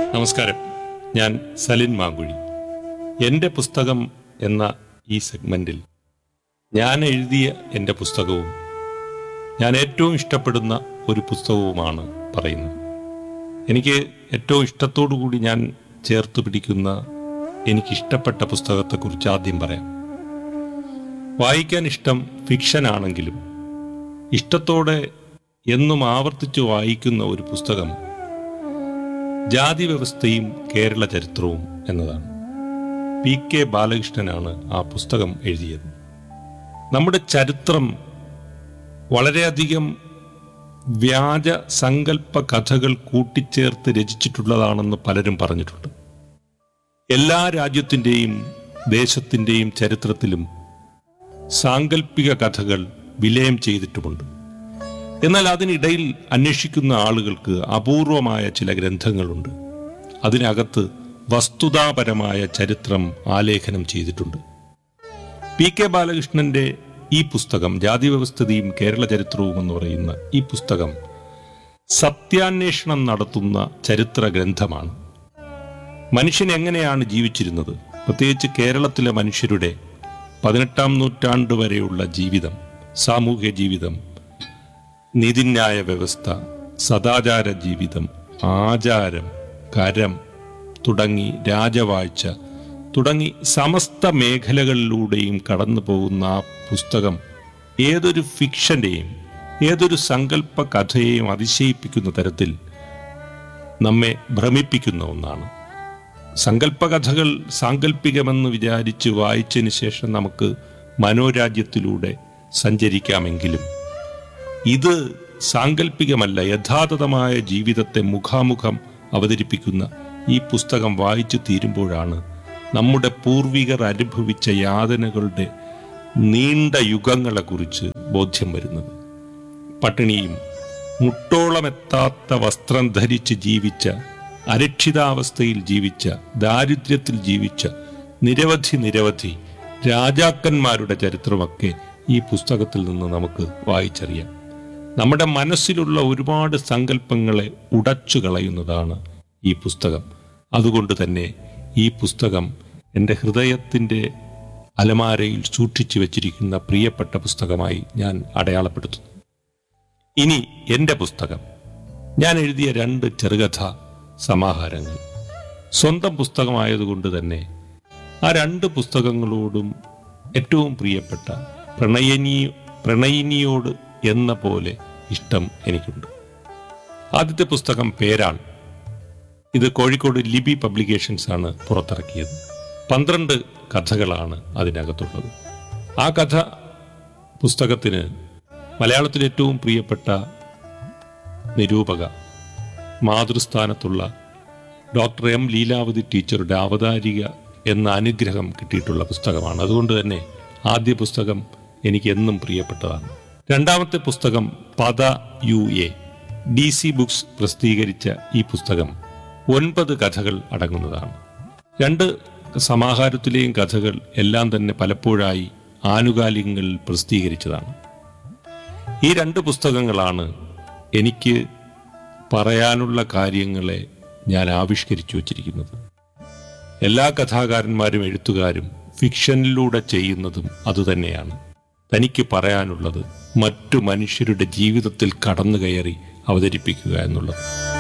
നമസ്കാരം ഞാൻ സലിൻ മാങ്കുഴി എൻ്റെ പുസ്തകം എന്ന ഈ സെഗ്മെന്റിൽ ഞാൻ എഴുതിയ എൻ്റെ പുസ്തകവും ഞാൻ ഏറ്റവും ഇഷ്ടപ്പെടുന്ന ഒരു പുസ്തകവുമാണ് പറയുന്നത് എനിക്ക് ഏറ്റവും ഇഷ്ടത്തോടു കൂടി ഞാൻ ചേർത്ത് പിടിക്കുന്ന എനിക്കിഷ്ടപ്പെട്ട പുസ്തകത്തെക്കുറിച്ച് ആദ്യം പറയാം വായിക്കാൻ ഇഷ്ടം ഫിക്ഷൻ ആണെങ്കിലും ഇഷ്ടത്തോടെ എന്നും ആവർത്തിച്ച് വായിക്കുന്ന ഒരു പുസ്തകം ജാതി വ്യവസ്ഥയും കേരള ചരിത്രവും എന്നതാണ് പി കെ ബാലകൃഷ്ണനാണ് ആ പുസ്തകം എഴുതിയത് നമ്മുടെ ചരിത്രം വളരെയധികം വ്യാജ സങ്കല്പ കഥകൾ കൂട്ടിച്ചേർത്ത് രചിച്ചിട്ടുള്ളതാണെന്ന് പലരും പറഞ്ഞിട്ടുണ്ട് എല്ലാ രാജ്യത്തിൻ്റെയും ദേശത്തിൻ്റെയും ചരിത്രത്തിലും സാങ്കല്പിക കഥകൾ വിലയം ചെയ്തിട്ടുമുണ്ട് എന്നാൽ അതിനിടയിൽ അന്വേഷിക്കുന്ന ആളുകൾക്ക് അപൂർവമായ ചില ഗ്രന്ഥങ്ങളുണ്ട് അതിനകത്ത് വസ്തുതാപരമായ ചരിത്രം ആലേഖനം ചെയ്തിട്ടുണ്ട് പി കെ ബാലകൃഷ്ണന്റെ ഈ പുസ്തകം ജാതി വ്യവസ്ഥിതിയും കേരള ചരിത്രവും എന്ന് പറയുന്ന ഈ പുസ്തകം സത്യാന്വേഷണം നടത്തുന്ന ചരിത്ര ഗ്രന്ഥമാണ് മനുഷ്യൻ എങ്ങനെയാണ് ജീവിച്ചിരുന്നത് പ്രത്യേകിച്ച് കേരളത്തിലെ മനുഷ്യരുടെ പതിനെട്ടാം നൂറ്റാണ്ട് വരെയുള്ള ജീവിതം സാമൂഹ്യ ജീവിതം നീതിന്യായ വ്യവസ്ഥ സദാചാര ജീവിതം ആചാരം കരം തുടങ്ങി രാജവാഴ്ച തുടങ്ങി സമസ്ത മേഖലകളിലൂടെയും കടന്നു പോകുന്ന ആ പുസ്തകം ഏതൊരു ഫിക്ഷന്റെയും ഏതൊരു സങ്കല്പ കഥയെയും അതിശയിപ്പിക്കുന്ന തരത്തിൽ നമ്മെ ഭ്രമിപ്പിക്കുന്ന ഒന്നാണ് സങ്കല്പകഥകൾ സാങ്കല്പികമെന്ന് വിചാരിച്ച് വായിച്ചതിന് ശേഷം നമുക്ക് മനോരാജ്യത്തിലൂടെ സഞ്ചരിക്കാമെങ്കിലും ഇത് സാങ്കല്പികമല്ല യഥാതഥമായ ജീവിതത്തെ മുഖാമുഖം അവതരിപ്പിക്കുന്ന ഈ പുസ്തകം വായിച്ചു തീരുമ്പോഴാണ് നമ്മുടെ പൂർവികർ അനുഭവിച്ച യാതനകളുടെ നീണ്ട യുഗങ്ങളെക്കുറിച്ച് ബോധ്യം വരുന്നത് പട്ടിണിയും മുട്ടോളമെത്താത്ത വസ്ത്രം ധരിച്ച് ജീവിച്ച അരക്ഷിതാവസ്ഥയിൽ ജീവിച്ച ദാരിദ്ര്യത്തിൽ ജീവിച്ച നിരവധി നിരവധി രാജാക്കന്മാരുടെ ചരിത്രമൊക്കെ ഈ പുസ്തകത്തിൽ നിന്ന് നമുക്ക് വായിച്ചറിയാം നമ്മുടെ മനസ്സിലുള്ള ഒരുപാട് സങ്കല്പങ്ങളെ ഉടച്ചു കളയുന്നതാണ് ഈ പുസ്തകം അതുകൊണ്ട് തന്നെ ഈ പുസ്തകം എൻ്റെ ഹൃദയത്തിൻ്റെ അലമാരയിൽ സൂക്ഷിച്ചു വച്ചിരിക്കുന്ന പ്രിയപ്പെട്ട പുസ്തകമായി ഞാൻ അടയാളപ്പെടുത്തുന്നു ഇനി എൻ്റെ പുസ്തകം ഞാൻ എഴുതിയ രണ്ട് ചെറുകഥ സമാഹാരങ്ങൾ സ്വന്തം പുസ്തകമായതുകൊണ്ട് തന്നെ ആ രണ്ട് പുസ്തകങ്ങളോടും ഏറ്റവും പ്രിയപ്പെട്ട പ്രണയനി പ്രണയിനിയോട് എന്ന പോലെ ഇഷ്ടം എനിക്കുണ്ട് ആദ്യത്തെ പുസ്തകം പേരാൾ ഇത് കോഴിക്കോട് ലിബി പബ്ലിക്കേഷൻസ് ആണ് പുറത്തിറക്കിയത് പന്ത്രണ്ട് കഥകളാണ് അതിനകത്തുള്ളത് ആ കഥ പുസ്തകത്തിന് മലയാളത്തിൽ ഏറ്റവും പ്രിയപ്പെട്ട നിരൂപക മാതൃസ്ഥാനത്തുള്ള ഡോക്ടർ എം ലീലാവതി ടീച്ചറുടെ അവതാരിക എന്ന അനുഗ്രഹം കിട്ടിയിട്ടുള്ള പുസ്തകമാണ് അതുകൊണ്ട് തന്നെ ആദ്യ പുസ്തകം എനിക്ക് എന്നും പ്രിയപ്പെട്ടതാണ് രണ്ടാമത്തെ പുസ്തകം പദ U A D C books പ്രസിദ്ധീകരിച്ച ഈ പുസ്തകം ഒൻപത് കഥകൾ അടങ്ങുന്നതാണ് രണ്ട് സമാഹാരത്തിലെയും കഥകൾ എല്ലാം തന്നെ പലപ്പോഴായി ആനുകാലികങ്ങളിൽ പ്രസിദ്ധീകരിച്ചതാണ് ഈ രണ്ട് പുസ്തകങ്ങളാണ് എനിക്ക് പറയാനുള്ള കാര്യങ്ങളെ ഞാൻ ആവിഷ്കരിച്ചു വച്ചിരിക്കുന്നത് എല്ലാ കഥാകാരന്മാരും എഴുത്തുകാരും ഫിക്ഷനിലൂടെ ചെയ്യുന്നതും അതുതന്നെയാണ് തനിക്ക് പറയാനുള്ളത് മറ്റു മനുഷ്യരുടെ ജീവിതത്തിൽ കടന്നു കയറി അവതരിപ്പിക്കുക എന്നുള്ളത്